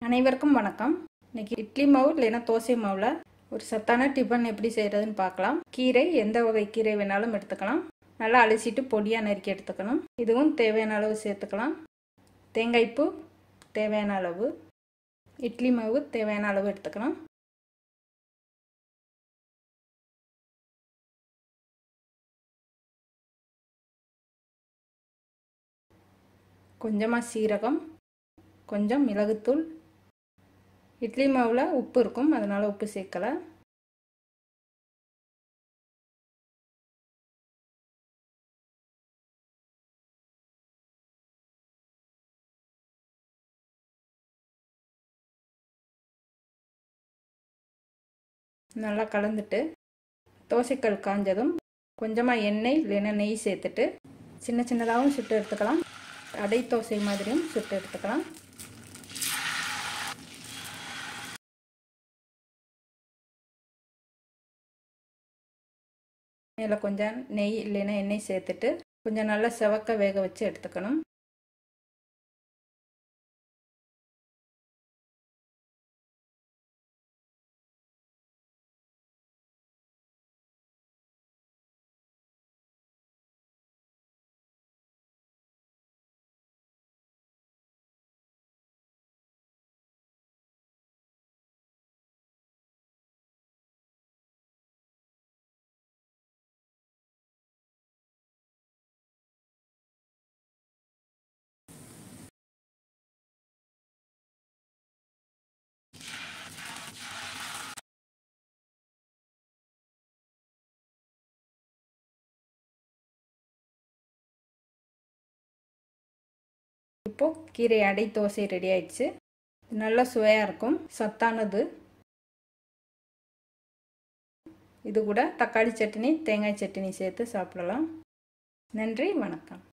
அனைவருக்கும் வணக்கம் இன்னைக்கு இட்லி மாவு இல்லைன்னா தோசை மாவில் ஒரு சத்தான டிஃபன் எப்படி செய்கிறதுன்னு பார்க்கலாம் கீரை எந்த வகை கீரை வேணாலும் எடுத்துக்கலாம் நல்லா அலசிட்டு பொடியாக நறுக்கி எடுத்துக்கணும் இதுவும் தேவையான அளவு சேர்த்துக்கலாம் தேங்காய்ப்பூ தேவையான அளவு இட்லி மாவு தேவையான அளவு எடுத்துக்கலாம் கொஞ்சமாக சீரகம் கொஞ்சம் மிளகுத்தூள் இட்லி மாவில் உப்பு இருக்கும் அதனால் உப்பு சேர்க்கலை நல்லா கலந்துட்டு தோசைக்கல் காஞ்சதும் கொஞ்சமாக எண்ணெய் இல்லைன்னா நெய் சேர்த்துட்டு சின்ன சின்னதாகவும் சுட்டு எடுத்துக்கலாம் அடை தோசை மாதிரியும் சுட்டு எடுத்துக்கலாம் மேலே கொஞ்சம் நெய் இல்லைன்னா எண்ணெய் சேர்த்துட்டு கொஞ்சம் நல்லா செவக்க வேக வச்சு எடுத்துக்கணும் இப்போது கீரை அடை தோசை ரெடி ஆயிடுச்சு நல்லா சுவையாக இருக்கும் சத்தானது இது கூட தக்காளி சட்னி தேங்காய் சட்னி சேர்த்து சாப்பிடலாம் நன்றி வணக்கம்